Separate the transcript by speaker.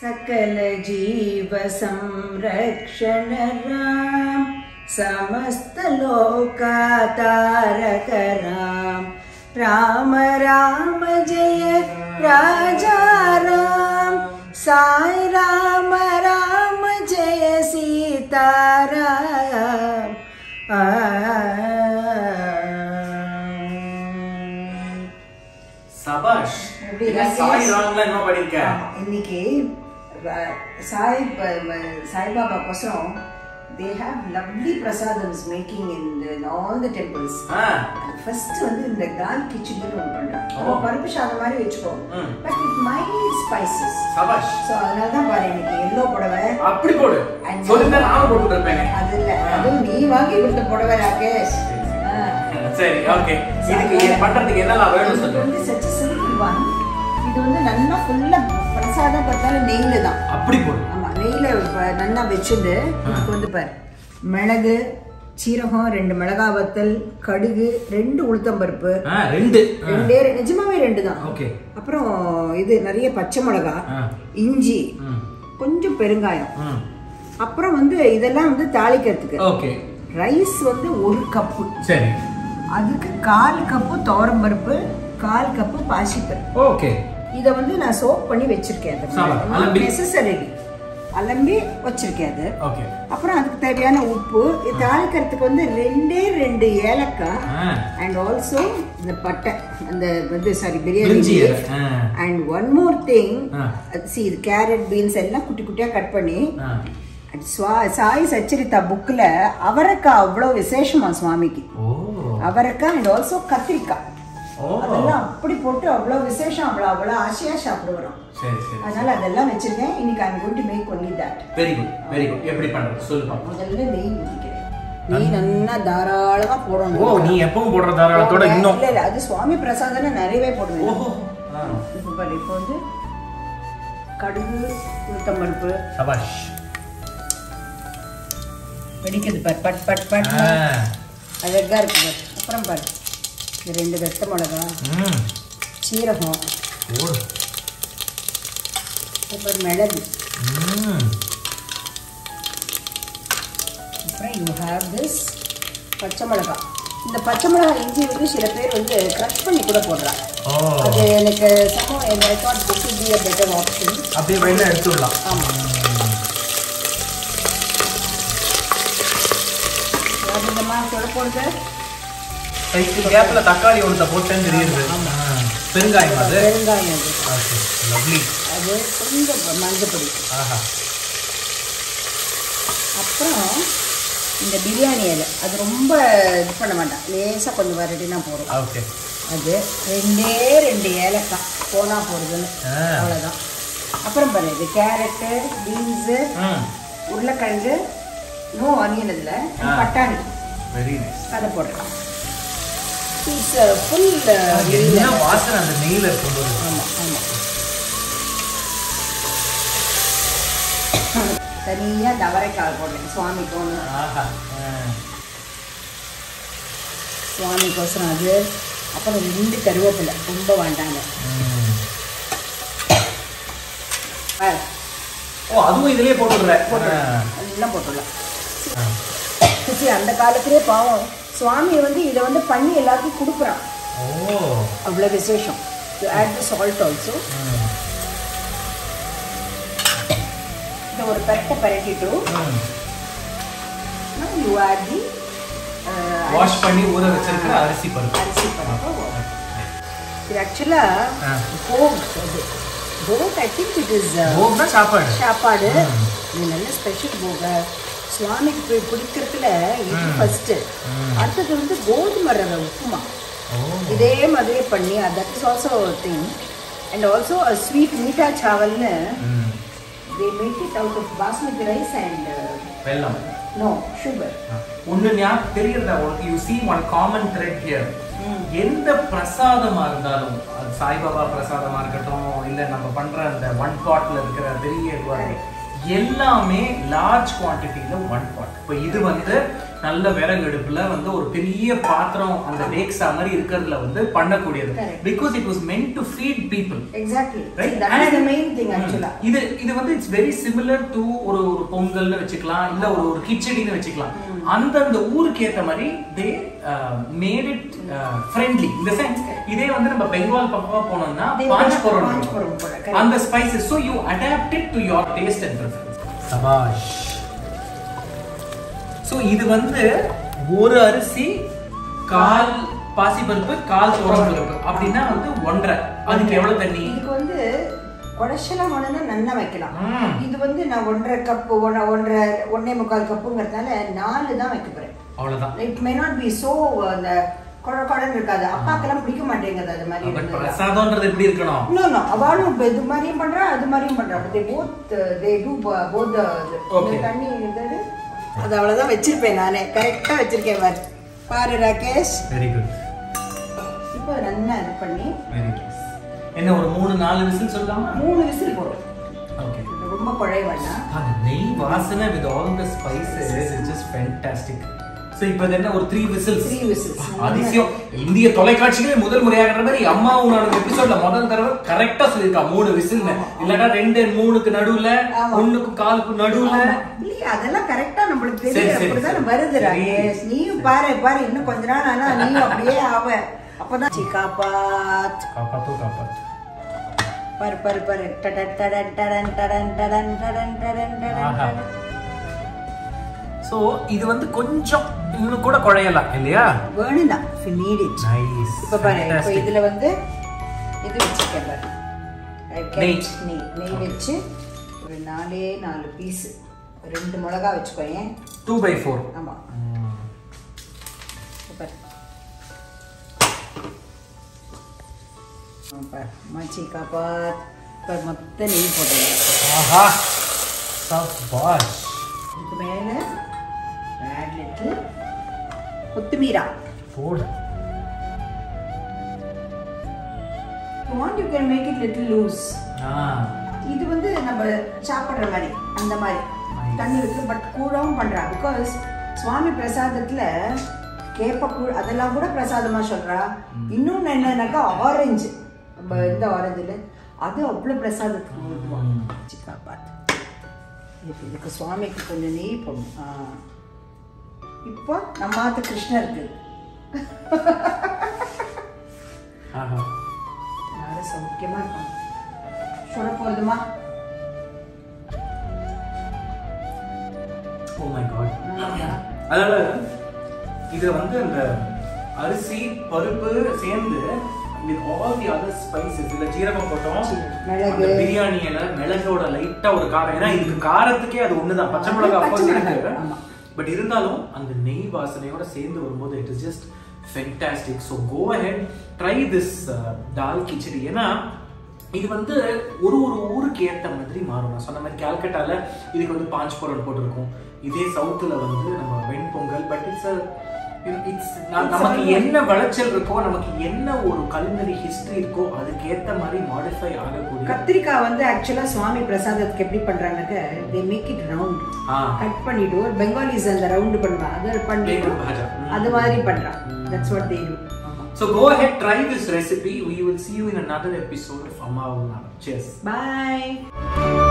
Speaker 1: सकल जीव संरक्षण राम समस्त लोकातारक राम राम राम जय राजा राम साई राम राम जय सीता राम
Speaker 2: சபாஷ்
Speaker 1: எப்படி
Speaker 2: இது
Speaker 1: ராகேஷ்?
Speaker 2: சாய் ராங்ல என்ன பண்ணிருக்க
Speaker 1: ஆமா, இன்னைக்கு வ- சாய் ப- வ- சாய்பாபா கோசம் தே ஹேவ் லவ்லி பிரசாதம்ஸ் making in all the temples
Speaker 2: ah,
Speaker 1: first வந்து இந்த தால் கிச்சடின்னு ஒன்று பண்றாங்க
Speaker 2: ஓ.
Speaker 1: நம்ம பருப்பு சாதம் மாதிரி வச்சுக்கோ
Speaker 2: hmm.
Speaker 1: But with mild spices
Speaker 2: சபாஷ்
Speaker 1: ஸோ அதனால தான் பாரு இன்னைக்கு எல்லோ புடவை
Speaker 2: அப்படி போடு
Speaker 1: And-
Speaker 2: சொல்லிருந்தா நானும் போட்டு இருப்பேன்
Speaker 1: அது இல்ல அதுவும் நீ வாங்கி கொடுத்த புடவை ராகேஷ் ஆ.
Speaker 2: சரி ஓகே இதுக்கு இது பண்றதுக்கு என்னெல்லாம் வேணும்னு
Speaker 1: இது
Speaker 2: சொல்லு
Speaker 1: வந்து சச் சிம்பிள் ஒன் இது வந்து நல்லா ஃபுல்லா பிரசாதம் பார்த்தாலும் நெய்ல தான்
Speaker 2: அப்படி போடு
Speaker 1: ஆமா நெய்ல வ- நல்லா வச்சுட்டு இதுக்கு வந்து பாரு மிளகு சீரகம் ரெண்டு மிளகா வத்தல் கடுகு ரெண்டு உளுத்தம்பருப்பு
Speaker 2: ஆ, ரெண்டு ஆ,
Speaker 1: ரெண்டே ரெ- நிஜமாவே ரெண்டு தான்
Speaker 2: ஓகே
Speaker 1: அப்புறம் இது நிறைய பச்சை மிளகா
Speaker 2: ஆ,
Speaker 1: இஞ்சி
Speaker 2: ம்,
Speaker 1: கொஞ்சம் பெருங்காயம்
Speaker 2: ம்.
Speaker 1: அப்புறம் வந்து இதெல்லாம் வந்து தாளிக்கிறதுக்கு
Speaker 2: ஓகே
Speaker 1: ரைஸ் வந்து ஒரு கப்பு
Speaker 2: சரி
Speaker 1: அதுக்கு கால் கப்பு துவரம்பருப்பு கால் கப்பு பாசிப்பருப்பு
Speaker 2: ஓகே
Speaker 1: இதை வந்து நான் சோப் பண்ணி வச்சிருக்கேன்
Speaker 2: சாமா, அலம்பி.
Speaker 1: நெசசரி அலம்பி வச்சிருக்கேன் அது
Speaker 2: ஓகே
Speaker 1: அப்புறம் அதுக்கு தேவையான உப்பு இது தாளிக்கிறதுக்கு வந்து ரெண்டே ரெண்டு ஏலக்காய்
Speaker 2: ஆ,
Speaker 1: அண்ட் ஆல்சோ இந்த பட்டை அந்த வந்து சாரி
Speaker 2: பிரிஞ்சி
Speaker 1: பிரியாணி
Speaker 2: இலை. Ah,
Speaker 1: and one more thing
Speaker 2: ah.
Speaker 1: See இது கேரட் பீன்ஸ் எல்லாம் குட்டி குட்டியா கட் பண்ணி
Speaker 2: ஆ.
Speaker 1: அது சுவா- சாய் சச்சரிதா புக்ல அவரைக்காய் அவ்வளோ விசேஷமா சுவாமிக்கு
Speaker 2: ஓ
Speaker 1: அவரைக்காய் அண்ட் ஆல்சோ கத்திரிக்காய்
Speaker 2: ஓ
Speaker 1: அதெல்லாம் அப்படி போட்டு அவ்வளோ விசேஷம் அவ்வளோ அவ்வளோ ஆசையா சாப்பிடுவோம்
Speaker 2: சரி சரி
Speaker 1: அதனால அதெல்லாம் வச்சிருக்கேன் இன்னைக்கு I'm going to make only that
Speaker 2: very good very good எப்படி பண்றது சொல்லு பாப்போம்
Speaker 1: முதல்ல நெய் ஊற்றிக்கிறேன் நெய் நல்லா தாராளமா
Speaker 2: ஓ
Speaker 1: போடணும்
Speaker 2: நீ எப்பவும் போடுற தாராளத்தோட இன்னும்
Speaker 1: இல்ல இல்ல அது சுவாமி பிரசாதம் நிறையவே போடுவேன்
Speaker 2: ஓஹோ ஆ,
Speaker 1: இப்போ பாரு இப்போ வந்து கடுகு உளுத்தம்பருப்பு
Speaker 2: சபாஷ்
Speaker 1: வெடிக்குது பாரு பட் பட் பட்
Speaker 2: ஆ,
Speaker 1: அழகா இருக்கு பாரு அப்புறம் பாரு இந்த ரெண்டு வெத்த மிளகா
Speaker 2: ம்,
Speaker 1: சீரகம்
Speaker 2: போடு
Speaker 1: அப்புறம் மிளகு
Speaker 2: ம்,
Speaker 1: அப்புறம் யூ ஹேவ் திஸ் பச்சை மிளகா இந்த பச்சை மிளகா இஞ்சி வந்து சில பேர் வந்து க்ரஷ் பண்ணி கூட போடுறாங்க
Speaker 2: ஓ
Speaker 1: அது எனக்கு சமம் என் I thought this would be a better option
Speaker 2: அப்படியே வெளில எடுத்துடலாம்
Speaker 1: ஆமாம் அதிகமாக சொல்ல போகிறது
Speaker 2: இப்போ கேப்ல தக்காளி ஒருத்த போட்டேன்னு தெரியுது ஆ, பெருங்காயம் அது
Speaker 1: பெருங்காயம் அது
Speaker 2: ஓகே லவ்லி
Speaker 1: அது கொஞ்சம் மஞ்சப்பொடி
Speaker 2: ஆஹா
Speaker 1: அப்புறம் இந்த பிரியாணி இலை அது ரொம்ப இது பண்ண வேண்டாம் லேசாக கொஞ்சம் வரட்டினா போதும்
Speaker 2: ஓகே
Speaker 1: அது ரெண்டே ரெண்டு ஏலக்காய் போனால் போடுதுன்னு
Speaker 2: ஆ.
Speaker 1: அவ்வளோதான் அப்புறம் பாரு இது கேரட்டு பீன்ஸு
Speaker 2: ம்
Speaker 1: உருளைக்கிழங்கு நோ ஆனியன் இதில்
Speaker 2: ஆ.
Speaker 1: பட்டாணி
Speaker 2: வெரி நைஸ்
Speaker 1: அதை போடுறேன் இட்ஸ் ஃபுல்
Speaker 2: என்ன வாசனை அந்த நெய்ல இருக்கும்போது
Speaker 1: ஆமாம் ஆமாம் தனியாக தவரைக்காய் போடுறேன் சுவாமிக்கு ஒன்று
Speaker 2: ஆஹா ஆ.
Speaker 1: சுவாமிக்கோசரம் அது அப்புறம் ரெண்டு கருவேப்பிலை ரொம்ப வேண்டாங்க
Speaker 2: ம்.
Speaker 1: பாரு,
Speaker 2: ஓ அதுவும் இதுலயே போட்டுடுற
Speaker 1: எல்லாம் போட்டுடலாம் சரி அந்த காலத்திலே பாவம் சுவாமி வந்து இதை வந்து பண்ணி எல்லாருக்கும் கொடுக்குறான்
Speaker 2: ஓ
Speaker 1: அவ்வளோ விசேஷம் to add the salt also
Speaker 2: hmm.
Speaker 1: இதை ஒரு பெரட்டை பரட்டிட்டு
Speaker 2: ம்.
Speaker 1: யூ ஆட் தி
Speaker 2: வாஷ் பண்ணி ஊற வச்சிருக்கிற அரிசி பருப்பு
Speaker 1: அரிசி பருப்பு இது ஆக்சுவலாக
Speaker 2: ஆ.
Speaker 1: போக் அது போக் ஐ திங்க் இட் இஸ்
Speaker 2: போகுனா சாப்பாடு
Speaker 1: சாப்பாடு இது நல்ல ஸ்பெஷல் போக சுவாமிக்கு போய் பிடிக்கிறதுல இது ஃபர்ஸ்ட் அடுத்தது வந்து கோதுமை ரவை உப்புமா
Speaker 2: ஓ
Speaker 1: இதே மாதிரியே பண்ணி that is also thing and also sweet மீட்டா சாவல்னு
Speaker 2: hmm.
Speaker 1: They make it out of basmati rice and
Speaker 2: வெல்லம்
Speaker 1: நோ சுகர்
Speaker 2: ஒண்ணு ஞாபகம் தெரியறதா உனக்கு you see one common thread here எந்த பிரசாதமா இருந்தாலும் அது சாய்பாபா பிரசாதமா இருக்கட்டும் இல்ல நம்ம பண்ற அந்த ஒன் பாட்ல இருக்கிற பெரிய இதுவா இருக்கட்டும், எல்லாமே லார்ஜ் குவான்டிட்டியில ஒன் பாட் இப்போ இது வந்து நல்ல விறகு அடுப்புல வந்து ஒரு பெரிய பாத்திரம் அந்த டேக்ஸா மாதிரி இருக்கிறதுல வந்து பண்ணக்கூடியது
Speaker 1: Correct.
Speaker 2: Because it was meant to feed people
Speaker 1: exactly
Speaker 2: Right.
Speaker 1: That is the
Speaker 2: And-
Speaker 1: main thing actually
Speaker 2: இது இது வந்து இட்ஸ் வெரி சிமிலர் டு ஒரு ஒரு பொங்கல்னு வச்சுக்கலாம் இல்ல ஒரு ஒரு கிச்சடின்னு வச்சுக்கலாம் அந்தந்த ஊருக்கு ஏத்த மாதிரி தே மேட் இட் ஃப்ரெண்ட்லி இந்த சென்ஸ் இதே வந்து நம்ம பெங்கால் பக்கமா போனோம்னா
Speaker 1: They
Speaker 2: பாஞ்ச்
Speaker 1: will
Speaker 2: போறோம்
Speaker 1: பாஞ்ச் போறோம் போல, correct.
Speaker 2: அந்த spices so you adapt it to your taste and preference சபாஷ் சோ இது வந்து ஒரு அரிசி கால் பாசிப்பருப்பு கால் பருப்பு அப்படின்னா வந்து ஒன்றரை அதுக்கு எவ்வளவு தண்ணி
Speaker 1: இதுக்கு வந்து குடைச்சலாம் வேணும்னா நன்னா வைக்கலாம்
Speaker 2: ம்.
Speaker 1: இது வந்து நான் ஒன்றரை கப்பு ஒன்றரை ஒன்னே முக்கால் கப்புங்கிறதுனால நாலு தான் வைக்க போறேன்
Speaker 2: அவ்வளவுதான்
Speaker 1: it may not be so அந்த குழ குழன்னு இருக்காது அப்பாக்கெல்லாம் பிடிக்க மாட்டேங்குது அது மாதிரி
Speaker 2: பட்
Speaker 1: இருந்ததுன்னா.
Speaker 2: பிரசாதம்ன்றது எப்படி இருக்கணும்
Speaker 1: No, no. அவளும் இப்ப இது மாதிரியும் பண்றா அது மாதிரியும் பண்றா they both they do both
Speaker 2: Okay.
Speaker 1: தண்ணி இருந்தது அது அவ்வளவுதான் வச்சிருப்பேன் நானே கரெக்டா வச்சிருக்கேன் பாரு பாரு ராகேஷ்
Speaker 2: வெரி குட்
Speaker 1: இப்போ நல்லா இது பண்ணி
Speaker 2: வெரி குட் என்ன ஒரு மூணு நாலு விசில் சொல்லலாமா
Speaker 1: மூணு விசில் போடும்
Speaker 2: ஓகே
Speaker 1: இது ரொம்ப குழைய வேண்டாம்
Speaker 2: அந்த நெய் வாசனை with all the spices is just fantastic so இப்போ இது என்ன ஒரு த்ரீ விசில்ஸ்
Speaker 1: Three whistles.
Speaker 2: அதிசயம் இந்திய தொலைக்காட்சிகளே முதல் முறையாகிற மாதிரி அம்மா உன்னோட எபிசோட்ல முதல் தடவை கரெக்டா சொல்லியிருக்கா மூணு விசில் இல்லனா ரெண்டு மூணுக்கு நடுவுல
Speaker 1: ஆமா.
Speaker 2: ஒண்ணுக்கு காலுக்கு நடுவுல
Speaker 1: இல்லையே அதெல்லாம் கரெக்டா நம்மளுக்கு
Speaker 2: சரி,
Speaker 1: தெரியும்
Speaker 2: சரி,
Speaker 1: அப்படிதானே
Speaker 2: சரி.
Speaker 1: வருது
Speaker 2: சரி.
Speaker 1: ராகேஷ் நீயும் பாரு பாரு இன்னும் கொஞ்ச நாள் ஆனா நீயும் அப்படியே ஆவ அப்பதான் சிக்காபாத்
Speaker 2: காப்பாத்து காப்பாத்து
Speaker 1: பாரு பாரு பாரு டடன் டடன் டடன் டடன் டடன் டடன் டடன் டடன்
Speaker 2: ஆஹா. சோ இது வந்து கொஞ்சம் இன்னும் கூட குழையலாம் இல்லையா
Speaker 1: வேணும்தான் if you need it
Speaker 2: nice
Speaker 1: இப்ப பாரு இப்ப இதுல வந்து இது வச்சிருக்கேன் பாரு I've kept
Speaker 2: நெய்.
Speaker 1: நெய் நெய் வச்சு ஒரு நாலே நாலு பீஸ் ரெண்டு மிளகா வச்சுக்கோயேன்
Speaker 2: டூ பை ஃபோர்
Speaker 1: ஆமா இப்ப பாரு ஆ, பாரு மச்சி காப்பாத் இப்போ மொத்த நெய் போட்டுருங்க
Speaker 2: ஆஹா சபாஷ்
Speaker 1: இதுக்கு மேல பேட் லிட்டில் கொத்துமீரா
Speaker 2: போடு
Speaker 1: want you can make it little loose
Speaker 2: ஆ
Speaker 1: இது வந்து நம்ம சாப்பிட்ற மாதிரி அந்த மாதிரி
Speaker 2: Nice.
Speaker 1: தண்ணி இருக்கு பட் கூடவும் பண்றா பிகாஸ் சுவாமி பிரசாதத்துல கேப்ப கூழ் அதெல்லாம் கூட பிரசாதமா சொல்றா இன்னொன்னு என்னன்னாக்கா ஆரஞ்சு நம்ம இந்த ஆரஞ்சுல அது அவ்வளவு பிரசாதத்துக்கு ஊற்றுவோம்
Speaker 2: ம்.
Speaker 1: சிக்கா பார்த்து இதுக்கு இதுக்கு சுவாமிக்கு கொஞ்சம் நெய் போடணும் ஆ. இப்போ நம்ம ஆத்து கிருஷ்ணருக்கு
Speaker 2: ஆஹா
Speaker 1: யாரும் சௌக்கியமா இருக்கும் சொல்ல போதுமா
Speaker 2: ஓ மை காட்
Speaker 1: நல்லா
Speaker 2: அதனால இதுல வந்து அந்த அரிசி பருப்பு சேர்ந்து with all the other spices இதுல ஜீரகம் போட்டோம்
Speaker 1: மிளகு.
Speaker 2: அந்த பிரியாணி இலை மிளகோட லைட்டா ஒரு காரம் ஏன்னா இதுக்கு காரத்துக்கே அது ஒண்ணுதான் பச்சை மிளகா
Speaker 1: பச்சை
Speaker 2: அப்போ
Speaker 1: மிளகாய்,
Speaker 2: இருக்கு
Speaker 1: ஆமா.
Speaker 2: பட் இருந்தாலும் அந்த நெய் வாசனையோட சேர்ந்து வரும்போது it is just fantastic so go ahead try this dal khichdi ஏன்னா இது வந்து ஒரு ஒரு ஊருக்கு ஏத்த மாதிரி மாறும் நான் சொன்ன மாதிரி கால்கட்டால இதுக்கு வந்து பாஞ்ச் பொருள் போட்டிருக்கும் இதே சவுத்துல வந்து நம்ம வெண்பொங்கல் பட் இட்ஸ் இட்ஸ் நமக்கு என்ன விளைச்சல் இருக்கோ நமக்கு என்ன ஒரு கல்னரி ஹிஸ்டரி இருக்கோ அதுக்கு ஏத்த மாதிரி மாடிஃபை ஆகக்கூடிய
Speaker 1: கத்திரிக்காய் வந்து ஆக்சுவலா சுவாமி பிரசாதத்துக்கு எப்படி பண்றாங்கன்னாக்க தே மேக் இட் ரவுண்ட்
Speaker 2: ஆ
Speaker 1: கட் பண்ணிட்டு ஒரு பெங்காலிஸ் அந்த ரவுண்ட் பண்ணுவா அதை பண்ணிட்டு
Speaker 2: Bacon bhaja. Mm.
Speaker 1: அது மாதிரி பண்றான் தட்ஸ் வாட் தே டு ஆமா
Speaker 2: So go ahead, try this recipe. We will see you in another episode of Amma Cheers.
Speaker 1: By